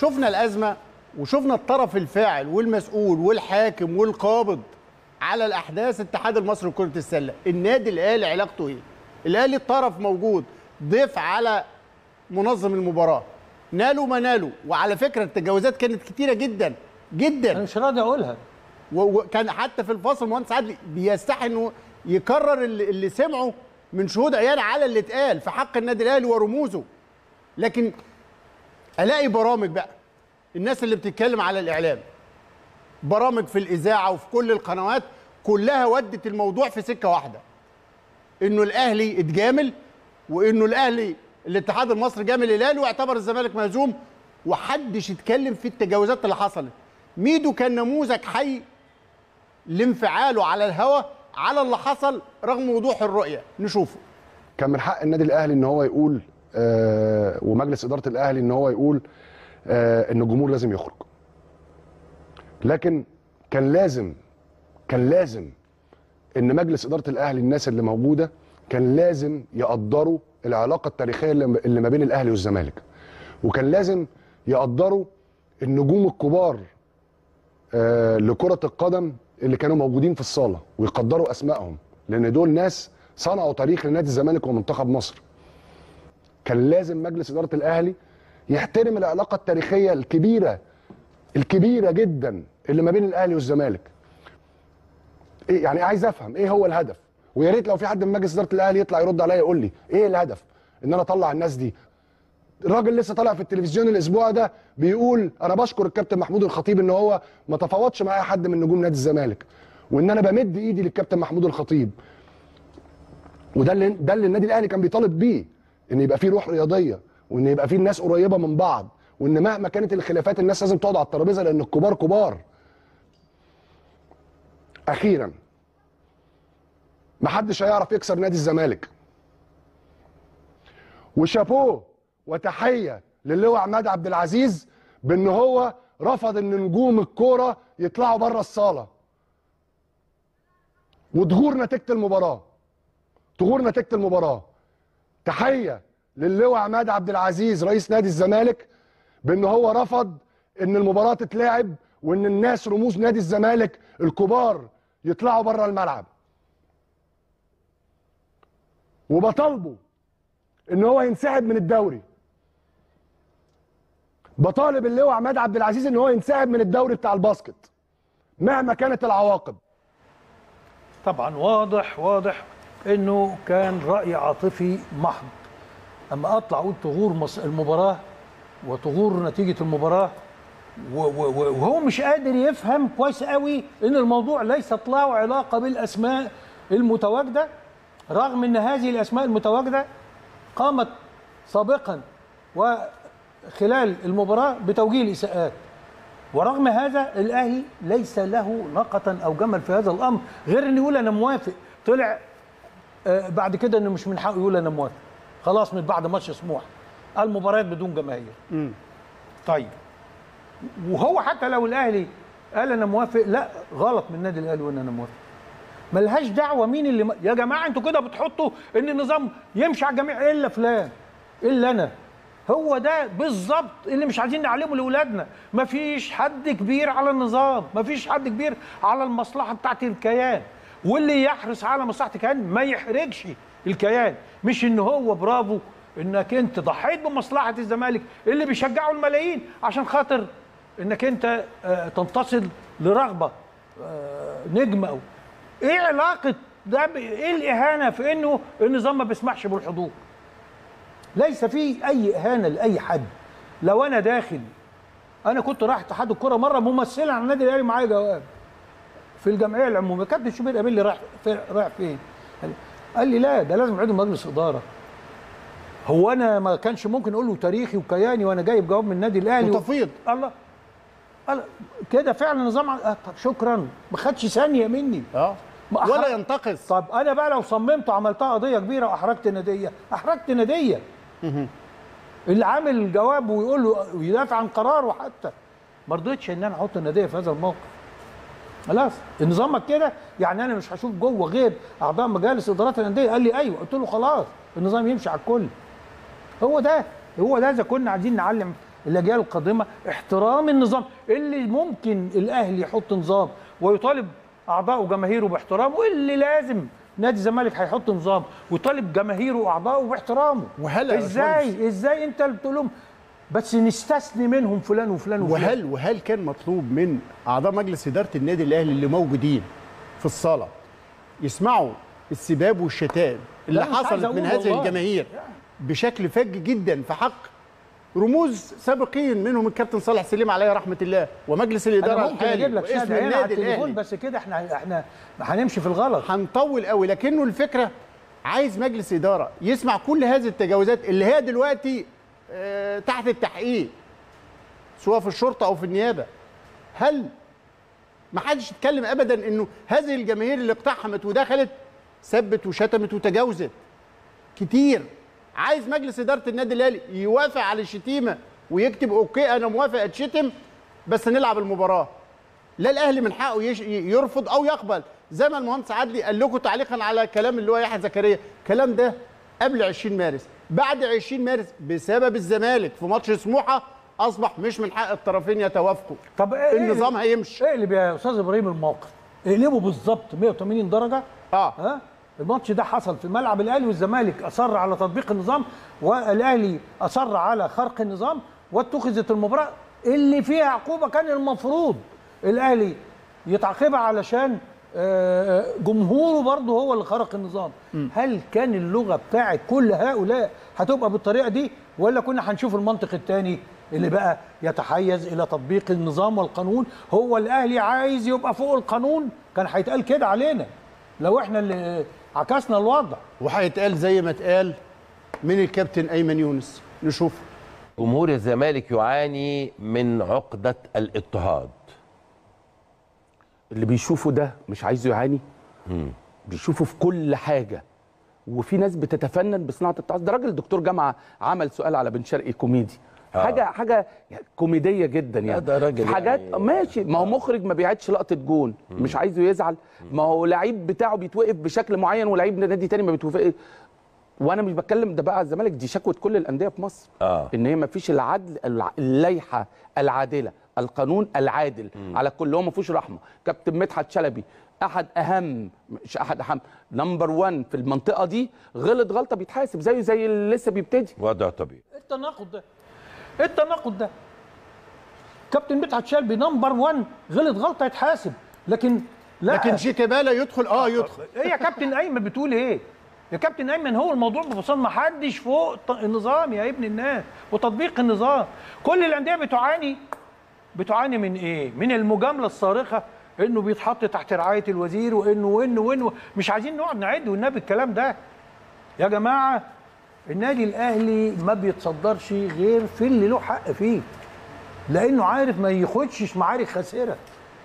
شفنا الازمه وشفنا الطرف الفاعل والمسؤول والحاكم والقابض على الاحداث الاتحاد المصري لكره السله النادي الاهلي علاقته ايه الاهلي الطرف موجود ضيف على منظم المباراه نالوا ما نالوا وعلى فكره التجاوزات كانت كتيره جدا جدا انا مش راضي اقولها و- وكان حتى في الفصل المهندس عادل بيستحي انه يكرر اللي, اللي سمعه من شهود عيان على اللي اتقال في حق النادي الاهلي ورموزه لكن الاقي برامج بقى الناس اللي بتتكلم على الاعلام برامج في الاذاعه وفي كل القنوات كلها ودت الموضوع في سكه واحده انه الاهلي اتجامل وانه الاهلي الاتحاد المصري جامل الهلال واعتبر الزمالك مهزوم وحدش اتكلم في التجاوزات اللي حصلت ميدو كان نموذج حي لانفعاله على الهوا على اللي حصل رغم وضوح الرؤيه نشوفه كان من حق النادي الاهلي ان هو يقول آه ومجلس اداره الاهلي ان هو يقول آه ان الجمهور لازم يخرج لكن كان لازم كان لازم ان مجلس اداره الاهلي الناس اللي موجوده كان لازم يقدروا العلاقه التاريخيه اللي اللي ما بين الاهلي والزمالك وكان لازم يقدروا النجوم الكبار آه لكره القدم اللي كانوا موجودين في الصاله ويقدروا اسمائهم لان دول ناس صنعوا تاريخ لنادي الزمالك ومنتخب مصر كان لازم مجلس اداره الاهلي يحترم العلاقه التاريخيه الكبيره الكبيره جدا اللي ما بين الاهلي والزمالك إيه يعني عايز افهم ايه هو الهدف ويا ريت لو في حد من مجلس اداره الاهلي يطلع يرد عليا يقول لي ايه الهدف ان انا اطلع الناس دي الراجل لسه طالع في التلفزيون الاسبوع ده بيقول انا بشكر الكابتن محمود الخطيب ان هو ما تفاوضش معايا حد من نجوم نادي الزمالك وان انا بمد ايدي للكابتن محمود الخطيب وده اللي ده اللي النادي الاهلي كان بيطالب بيه ان يبقى فيه روح رياضيه وان يبقى فيه الناس قريبه من بعض وان مهما كانت الخلافات الناس لازم تقعد على الترابيزه لان الكبار كبار اخيرا محدش هيعرف يكسر نادي الزمالك وشابوه وتحيه للواء عماد عبد العزيز بان هو رفض ان نجوم الكوره يطلعوا بره الصاله وتغور نتيجه المباراه تغور نتيجه المباراه تحيه للواء عماد عبد العزيز رئيس نادي الزمالك بان هو رفض ان المباراه تتلعب وان الناس رموز نادي الزمالك الكبار يطلعوا بره الملعب وبطالبه ان هو ينسحب من الدوري بطالب اللواء عماد عبد العزيز ان هو ينسحب من الدوري بتاع الباسكت مهما كانت العواقب طبعا واضح واضح انه كان راي عاطفي محض اما اطلع اقول تغور مص- المباراه وتغور نتيجه المباراه و- و- و- وهو مش قادر يفهم كويس قوي ان الموضوع ليست له علاقه بالاسماء المتواجده رغم ان هذه الاسماء المتواجده قامت سابقا وخلال المباراه بتوجيه الاساءات ورغم هذا الاهلي ليس له نقطه او جمل في هذا الامر غير انه يقول انا موافق طلع آه، بعد كده انه مش من حقه يقول انا موافق خلاص من بعد ماتش سموحه المباريات بدون جماهير طيب وهو حتى لو الاهلي قال انا موافق لا غلط من النادي الاهلي وان انا موافق ملهاش دعوه مين اللي م... يا جماعه انتوا كده بتحطوا ان النظام يمشي على الجميع الا فلان الا انا هو ده بالظبط اللي مش عايزين نعلمه لاولادنا مفيش حد كبير على النظام مفيش حد كبير على المصلحه بتاعت الكيان واللي يحرص على مصلحه الكيان ما يحرجش الكيان مش ان هو برافو انك انت ضحيت بمصلحه الزمالك اللي بيشجعوا الملايين عشان خاطر انك انت آه، تنتصر لرغبه آه، نجم او ايه علاقه ده ب- ايه الاهانه في انه النظام ما بيسمحش بالحضور ليس في اي اهانه لاي حد لو انا داخل انا كنت رايح اتحاد الكره مره ممثلا عن النادي الاهلي معايا جواب في الجمعيه العموميه كابتن شوبير قابل لي رايح في رايح فين قال- قال لي لا ده لازم عضو مجلس اداره هو انا ما كانش ممكن اقول له تاريخي وكياني وانا جايب جواب من النادي الاهلي و- وتفيض الله قال كده فعلا نظام ع- آه طب شكرا ما خدش ثانيه مني اه ما ولا أحرج- ينتقص طب انا بقى لو صممت وعملتها قضيه كبيره واحرجت ناديه احرجت ناديه اللي عامل الجواب ويقول له ويدافع عن قراره حتى ما رضيتش ان انا احط الناديه في هذا الموقف خلاص نظامك كده يعني انا مش هشوف جوه غير اعضاء مجالس ادارات الانديه قال لي ايوه قلت له خلاص النظام يمشي على الكل هو ده هو ده اذا كنا عايزين نعلم الاجيال القادمه احترام النظام اللي ممكن الاهلي يحط نظام ويطالب اعضائه وجماهيره باحترامه واللي لازم نادي الزمالك هيحط نظام ويطالب جماهيره واعضائه باحترامه وهلا يا ازاي ازاي انت اللي بتقول لهم بس نستثني منهم فلان وفلان وفلان وهل وهل كان مطلوب من اعضاء مجلس اداره النادي الاهلي اللي موجودين في الصاله يسمعوا السباب والشتائم اللي لا، مش عايز حصلت أقول من هذه والله. الجماهير بشكل فج جدا في حق رموز سابقين منهم الكابتن صالح سليم عليه رحمه الله ومجلس الاداره انا ممكن الحالي اجيب لك واسم شهاده هنا على النادي التليفون الاهلي بس كده احنا احنا هنمشي في الغلط هنطول قوي لكنه الفكره عايز مجلس اداره يسمع كل هذه التجاوزات اللي هي دلوقتي آه، تحت التحقيق سواء في الشرطه او في النيابه هل ما حدش يتكلم ابدا انه هذه الجماهير اللي اقتحمت ودخلت سبت وشتمت وتجاوزت كتير عايز مجلس اداره النادي الاهلي يوافق على الشتيمه ويكتب اوكي انا موافق اتشتم بس نلعب المباراه لا الاهلي من حقه يش... يرفض او يقبل زي ما المهندس عدلي قال لكم تعليقا على كلام اللي هو يحيى زكريا الكلام ده قبل 20 مارس بعد 20 مارس بسبب الزمالك في ماتش سموحه اصبح مش من حق الطرفين يتوافقوا طب ايه النظام هيمشي اقلب يا استاذ ابراهيم الموقف اقلبه بالظبط 180 درجه اه ها الماتش ده حصل في ملعب الاهلي والزمالك اصر على تطبيق النظام والاهلي اصر على خرق النظام واتخذت المباراه اللي فيها عقوبه كان المفروض الاهلي يتعاقبها علشان آه، جمهوره برضه هو اللي خرق النظام هل كان اللغه بتاعت كل هؤلاء هتبقى بالطريقه دي ولا كنا هنشوف المنطق الثاني اللي بقى يتحيز الى تطبيق النظام والقانون هو الاهلي عايز يبقى فوق القانون كان هيتقال كده علينا لو احنا اللي عكسنا الوضع وهيتقال زي ما اتقال من الكابتن ايمن يونس نشوف جمهور الزمالك يعاني من عقدة الاضطهاد اللي بيشوفه ده مش عايزه يعاني بيشوفه في كل حاجه وفي ناس بتتفنن بصناعه التعاطف ده راجل دكتور جامعه عمل سؤال على بن شرقي كوميدي آه. حاجه حاجه كوميديه جدا يعني ده راجل في حاجات يعني- ماشي ما هو مخرج ما بيعدش لقطه جون مش عايزه يزعل ما هو لعيب بتاعه بيتوقف بشكل معين ولعيب نادي تاني ما بيتوقف وانا مش بتكلم ده بقى على الزمالك دي شكوى كل الانديه في مصر آه. ان هي ما فيش العدل الع- اللائحه العادله القانون العادل على الكل هو ما فيهوش رحمه كابتن مدحت شلبي احد اهم مش احد اهم نمبر 1 في المنطقه دي غلط غلطه بيتحاسب زيه زي اللي لسه بيبتدي وضع طبيعي إيه التناقض ده إيه التناقض ده كابتن مدحت شلبي نمبر 1 غلط غلطه يتحاسب لكن لا لكن شيكابالا يدخل اه يدخل ايه يا كابتن ايمن بتقول ايه يا كابتن ايمن هو الموضوع ببساطه ما حدش فوق ط- النظام يا ابن الناس وتطبيق النظام كل الانديه بتعاني بتعاني من ايه من المجامله الصارخه انه بيتحط تحت رعايه الوزير وانه وانه وانه مش عايزين نقعد نعد والنبي الكلام ده يا جماعه النادي الاهلي ما بيتصدرش غير في اللي له حق فيه لانه عارف ما يخدش معارك خاسره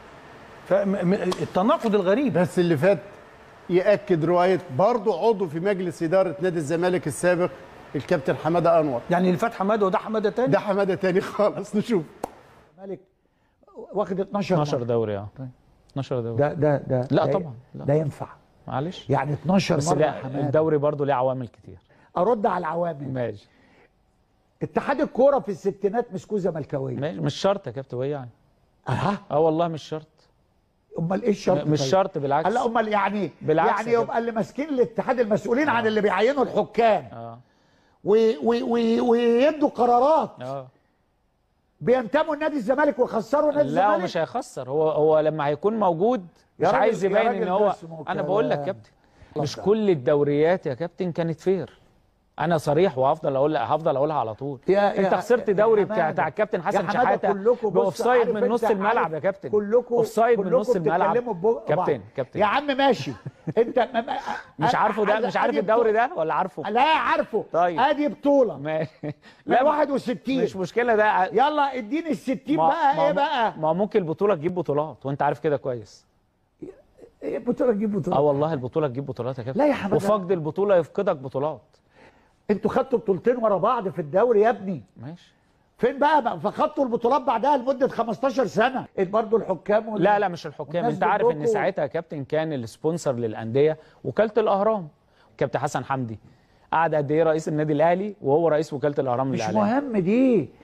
فالتناقض الغريب بس اللي فات ياكد روايه برضه عضو في مجلس اداره نادي الزمالك السابق الكابتن حماده انور يعني اللي فات حماده وده حماده تاني ده حماده تاني خالص نشوف الزمالك واخد 12 12 مرة. دوري اه 12 دوري ده ده ده لا ده- طبعا، لا. ده ينفع معلش يعني 12 بس مره لا حماده الدوري برضو ليه عوامل كتير ارد على العوامل ماشي اتحاد الكوره في الستينات مسكوه زملكاويه ماشي مش شرط يا كابتن وهي يعني اها اه والله مش شرط امال ايه الشرط مش طيب؟ شرط بالعكس لا امال يعني بالعكس يعني يا يبقى اللي ماسكين الاتحاد المسؤولين عن اللي بيعينوا الحكام اه وي- وي- وي- ويدوا قرارات اه بينتموا لنادي الزمالك ويخسروا نادي لا هو الزمالك مش هيخسر هو هو لما هيكون موجود يا مش راجل- عايز يا يبين راجل ان ده هو اسمه انا بقول لك كلام. كابتن مش اتفضل. كل الدوريات يا كابتن كانت فير انا صريح وهفضل اقول هفضل اقولها على طول يا- انت يا- خسرت يا دوري بتاع حمادة. بتاع الكابتن يا حسن حمادة شحاته كلكم بص، باوفسايد عارف من انت نص عارف الملعب يا كابتن كلكم اوفسايد من كلكم نص الملعب بتتكلموا ببق كابتن بعض. كابتن يا عم ماشي انت ما- ما- مش أ- عارفه ده أ- مش عارف أدي الدوري بطولة- ده ولا عارفه لا عارفه طيب. ادي بطوله ما من لا 61 مش مشكله ده يلا اديني ال 60 ما- بقى ما- ايه بقى ما ممكن البطوله تجيب بطولات وانت عارف كده كويس ايه بطوله تجيب اه بطوله والله البطوله تجيب بطولات يا كابتن لا يا حماده. وفقد البطوله يفقدك بطولات انتوا خدتوا بطولتين ورا بعض في الدوري يا ابني ماشي فين بقى, بقى فخدتوا البطولات بعدها لمده 15 سنه برضه الحكام وال... لا لا مش الحكام والناس انت عارف ان ضدكوا. ساعتها يا كابتن كان السبونسر للانديه وكاله الاهرام كابتن حسن حمدي قعد قد ايه رئيس النادي الاهلي وهو رئيس وكاله الاهرام مش للاعلام مهم دي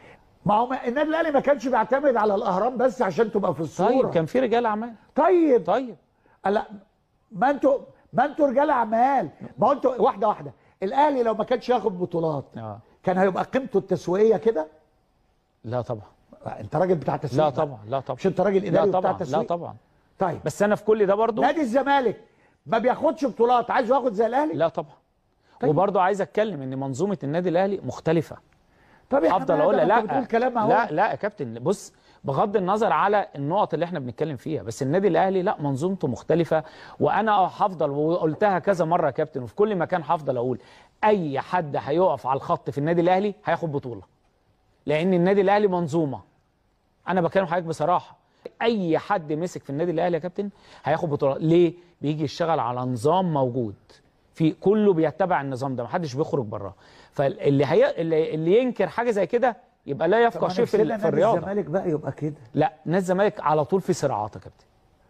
ما هو ما- النادي الاهلي ما كانش بيعتمد على الاهرام بس عشان تبقى في الصوره طيب كان في رجال اعمال طيب طيب لا ما انتوا ما انتوا رجال اعمال ما هو انتوا واحده واحده الاهلي لو ما كانش ياخد بطولات اه كان هيبقى قيمته التسويقيه كده لا طبعا انت راجل بتاع تسويق لا بقى. طبعا لا طبعا مش انت راجل لا اداري وبتاع طبعا لا تسويق طبعا طيب بس انا في كل ده برضو نادي الزمالك ما بياخدش بطولات عايزه ياخد زي الاهلي لا طبعا طيب. وبرضو عايز اتكلم ان منظومه النادي الاهلي مختلفه طب يا هفضل حماده اقول ما لا انت بتقول كلام اهو لا لا يا كابتن بص بغض النظر على النقط اللي احنا بنتكلم فيها بس النادي الاهلي لا منظومته مختلفه وانا هفضل وقلتها كذا مره يا كابتن وفي كل مكان هفضل اقول اي حد هيقف على الخط في النادي الاهلي هياخد بطوله لان النادي الاهلي منظومه انا بكلم حضرتك بصراحه اي حد مسك في النادي الاهلي يا كابتن هياخد بطوله ليه بيجي يشتغل على نظام موجود في كله بيتبع النظام ده محدش بيخرج بره فاللي هي اللي, اللي ينكر حاجه زي كده يبقى لا يفقه شيء في, ال- في الرياضه الزمالك بقى يبقى كده لا نادي الزمالك على طول في صراعات يا كابتن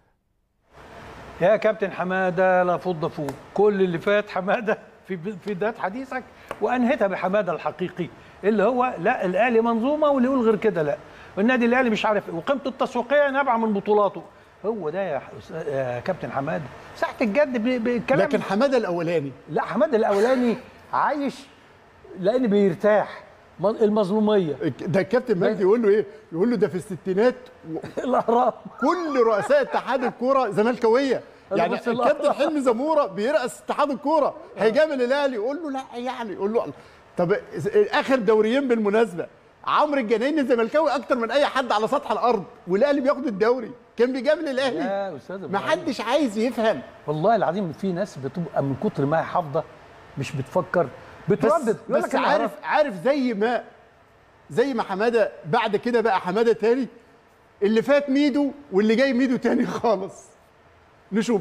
يا كابتن حماده لا فض فوق كل اللي فات حماده في في بدايه حديثك وانهيتها بحماده الحقيقي اللي هو لا الاهلي منظومه واللي يقول غير كده لا والنادي الاهلي مش عارف إيه، وقيمته التسويقيه نابعه من بطولاته هو ده يا, ح- يا كابتن حماده ساعه الجد ب- بالكلام لكن حماده الاولاني لا حماده الاولاني عايش لان بيرتاح م- المظلوميه ده الكابتن مجدي يقول له ايه؟ يقول له ده في الستينات الاهرام كل رؤساء اتحاد الكوره زملكاويه يعني بص الله. الكابتن حلمي زموره بيرأس اتحاد الكوره هيجامل الاهلي يقول له لا يعني يقول له طب اخر دوريين بالمناسبه عمرو الجنايني زملكاوي اكتر من اي حد على سطح الارض والاهلي بياخد الدوري كان بيجامل الاهلي يا استاذ ما إبراهيم. حدش عايز يفهم والله العظيم في ناس بتبقى من كتر ما هي حافظه مش بتفكر بس, بتردد يقول بس لك أنا عارف عارف زي ما زي ما حماده بعد كده بقى حماده تاني اللي فات ميدو واللي جاي ميدو تاني خالص نشوف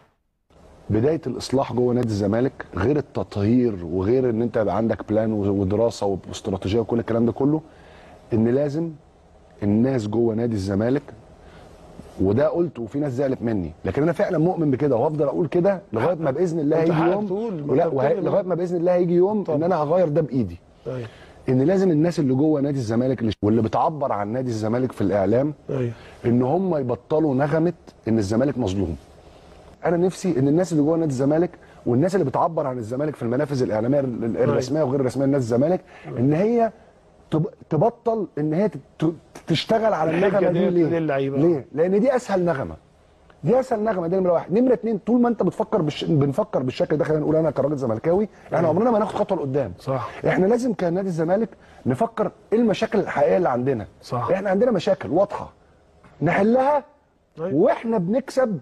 بدايه الاصلاح جوه نادي الزمالك غير التطهير وغير ان انت يبقى عندك بلان ودراسه واستراتيجيه وكل الكلام ده كله ان لازم الناس جوه نادي الزمالك وده قلت وفي ناس زعلت مني لكن انا فعلا مؤمن بكده وهفضل اقول كده لغايه ما باذن الله أنت هيجي حقك يوم تقول، ما ولا أنت وهي- بتتكلم. لغايه ما باذن الله هيجي يوم ان انا هغير ده بايدي ايوه ان لازم الناس اللي جوه نادي الزمالك اللي- واللي بتعبر عن نادي الزمالك في الاعلام ايوه ان هم يبطلوا نغمه ان الزمالك مظلوم انا نفسي ان الناس اللي جوه نادي الزمالك والناس اللي بتعبر عن الزمالك في المنافذ الاعلاميه ال- الرسميه وغير الرسميه لنادي الزمالك ان هي تب- تبطل ان هي تت- تشتغل على الحجة النغمه دي ديت ليه؟ للعيبة. ليه؟ لان دي اسهل نغمه دي اسهل نغمه دي نمره واحد نمره اتنين طول ما انت بتفكر بالش... بنفكر بالشكل ده خلينا نقول انا كراجل زملكاوي احنا عمرنا ما هناخد خطوه لقدام صح. احنا لازم كنادي الزمالك نفكر ايه المشاكل الحقيقيه اللي عندنا صح. احنا عندنا مشاكل واضحه نحلها أيوة. واحنا بنكسب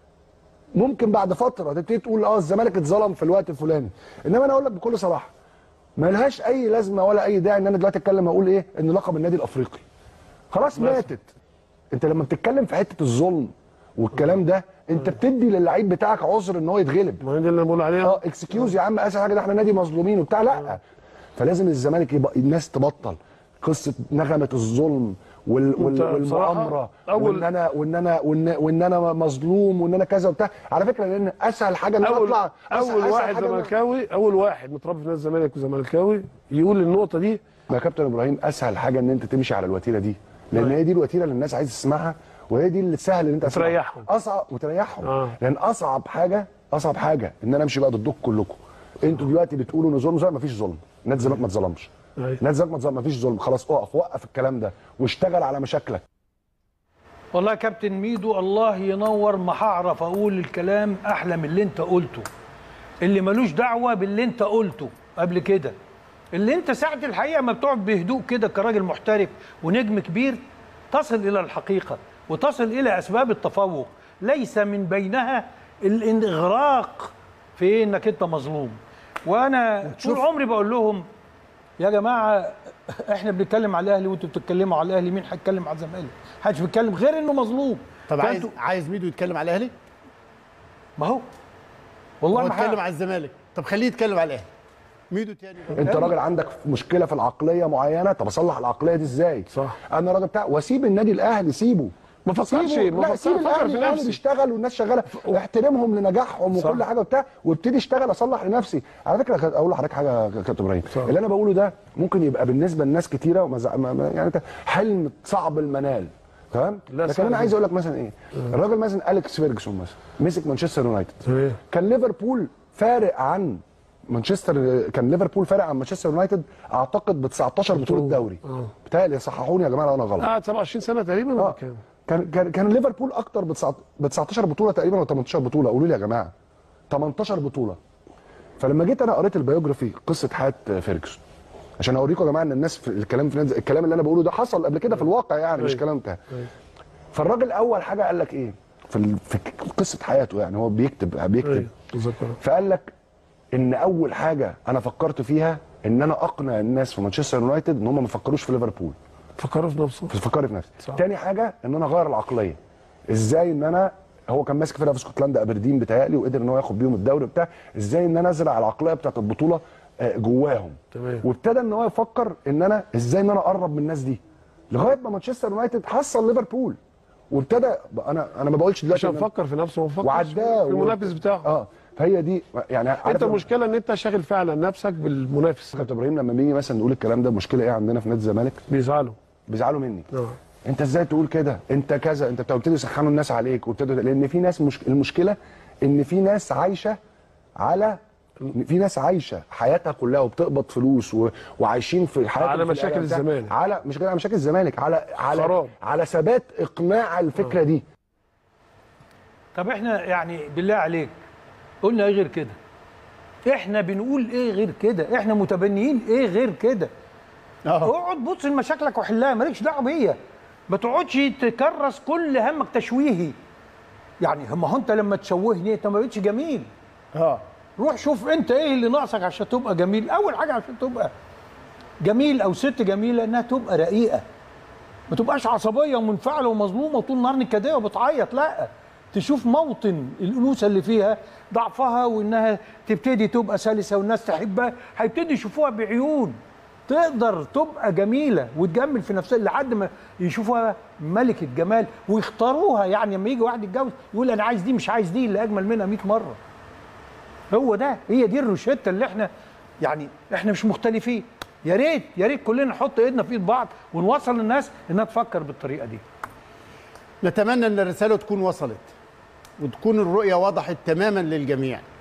ممكن بعد فتره تبتدي تقول اه الزمالك اتظلم في الوقت الفلاني انما انا اقول لك بكل صراحه ملهاش اي لازمه ولا اي داعي ان انا دلوقتي اتكلم اقول ايه ان لقب النادي الافريقي خلاص ماتت انت لما بتتكلم في حته الظلم والكلام ده انت بتدي للعيب بتاعك عذر ان هو يتغلب ما هي دي اللي انا بقول عليها اه اكسكيوز يا عم اسهل حاجه ده احنا نادي مظلومين وبتاع لا فلازم الزمالك يبقى الناس تبطل قصه نغمه الظلم وال وال انت بصراحة والمؤامره أول- وان انا وان انا وان, وان انا مظلوم وان انا كذا وبتاع على فكره لان اسهل حاجه ان انا اول اطلع أسهل- اول أسهل واحد حاجة إن أنا- زملكاوي اول واحد متربي في نادي الزمالك وزملكاوي يقول النقطه دي يا كابتن ابراهيم اسهل حاجه ان انت تمشي على الوتيره دي لان هي دي الوتيره اللي الناس عايزه تسمعها وهي دي اللي سهل ان انت تسمعها. وتريحهم. اصعب وتريحهم آه. لان اصعب حاجه اصعب حاجه ان انا امشي بقى ضدكم كلكم انتوا دلوقتي بتقولوا ان ظلم ظلم مفيش ظلم نادي الزمالك ما اتظلمش أيوة. نادي الزمالك ما اتظلم مفيش ظلم خلاص اقف وقف الكلام ده واشتغل على مشاكلك والله يا كابتن ميدو الله ينور ما هعرف اقول الكلام احلى من اللي انت قلته اللي ملوش دعوه باللي انت قلته قبل كده اللي انت ساعه الحقيقه ما بتقعد بهدوء كده كراجل محترف ونجم كبير تصل الى الحقيقه وتصل الى اسباب التفوق ليس من بينها الاغراق في انك انت مظلوم وانا طول عمري بقول لهم يا جماعه احنا بنتكلم على الاهلي وانتوا بتتكلموا على الاهلي مين هيتكلم على الزمالك؟ محدش بيتكلم غير انه مظلوم طب عايز فأنتوا- عايز ميدو يتكلم على الاهلي ما هو والله هو ما اتكلم اتكلم على الزمالك طب خليه يتكلم على الاهلي ميدو تاني بقى. انت راجل عندك مشكله في العقليه معينه طب اصلح العقليه دي ازاي صح. انا راجل بتاع واسيب النادي الاهلي سيبه ما فكرش سيبه- ما لا فكر سيب فكر الاهلي في الاهلي نفسي بيشتغل والناس شغاله احترمهم لنجاحهم صح. وكل حاجه وبتاع وابتدي اشتغل اصلح لنفسي على فكره كانت- اقول لحضرتك حاجه يا كابتن ابراهيم اللي انا بقوله ده ممكن يبقى بالنسبه لناس كتيره وما زع- ما- ما- يعني انت حلم صعب المنال تمام لا، لكن سهل انا عايز اقول لك مثلا ايه الراجل مثلا اليكس فيرجسون مثلا مسك مانشستر يونايتد تمام. كان ليفربول فارق عن مانشستر كان ليفربول فارق عن مانشستر يونايتد اعتقد ب 19 بطوله دوري بتهيألي صححوني يا جماعه لو انا غلط قعد 27 سنه تقريبا ولا اه كام؟ كان كان كان ليفربول اكتر ب 19 بطوله تقريبا ولا 18 بطوله قولوا لي يا جماعه 18 بطوله فلما جيت انا قريت البيوجرافي قصه حياه فيرجسون عشان اوريكم يا جماعه ان الناس في الكلام في نادي- الكلام اللي انا بقوله ده حصل قبل كده في الواقع يعني مش أيوة. كلام بتاع فالراجل اول حاجه قال لك ايه في ال- في قصه حياته يعني هو بيكتب بيكتب أيوة، تذكرها. فقال لك ان اول حاجه انا فكرت فيها ان انا اقنع الناس في مانشستر يونايتد ان هم ما يفكروش في ليفربول فكروا في نفسه فكري في نفسي صح. تاني حاجه ان انا اغير العقليه ازاي ان انا هو كان ماسك فرقه في اسكتلندا ابردين بتهيألي وقدر ان هو ياخد بيهم الدوري بتاع ازاي ان انا ازرع العقليه بتاعت البطوله آه، جواهم تمام. وابتدى ان هو يفكر ان انا ازاي ان انا اقرب من الناس دي لغايه ما مانشستر يونايتد حصل ليفربول وابتدى انا انا ما بقولش دلوقتي عشان إن أنا- فكر في نفسه وفكر وعداه في المنافس بتاعه اه فهي دي يعني عارف انت لما- المشكله ان انت شاغل فعلا نفسك بالمنافس كابتن ابراهيم لما بيجي مثلا نقول الكلام ده المشكله ايه عندنا في نادي الزمالك بيزعلوا بيزعلوا مني اه انت ازاي تقول كده انت كذا انت بتبتدي يسخنوا الناس عليك وابتدوا لان في ناس مش المشكله ان في ناس عايشه على في ناس عايشه حياتها كلها وبتقبض فلوس و... وعايشين في حياتهم على في مشاكل الإعلام بتاع- الزمالك. على مش كده على مشاكل الزمالك على على خراب. على ثبات اقناع الفكره دي طب احنا يعني بالله عليك قلنا ايه غير كده احنا بنقول ايه غير كده احنا متبنيين ايه غير كده اه اقعد بص لمشاكلك وحلها مالكش دعوه بيا ما تقعدش تكرس كل همك تشويهي يعني ما هو انت لما تشوهني انت ما بقتش جميل اه روح شوف انت ايه اللي ناقصك عشان تبقى جميل اول حاجه عشان تبقى جميل او ست جميله انها تبقى رقيقه ما تبقاش عصبيه ومنفعله ومظلومه طول النهار نكديه وبتعيط لا تشوف موطن الانوثه اللي فيها ضعفها وانها تبتدي تبقى سلسه والناس تحبها هيبتدي يشوفوها بعيون تقدر تبقى جميله وتجمل في نفسها لحد ما يشوفوها ملكه جمال ويختاروها يعني لما يجي واحد يتجوز يقول انا عايز دي مش عايز دي اللي اجمل منها 100 مره هو ده هي دي الروشته اللي احنا يعني احنا مش مختلفين يا ريت يا ريت كلنا نحط ايدنا في ايد بعض ونوصل للناس انها تفكر بالطريقه دي نتمنى ان الرساله تكون وصلت وتكون الرؤيه وضحت تماما للجميع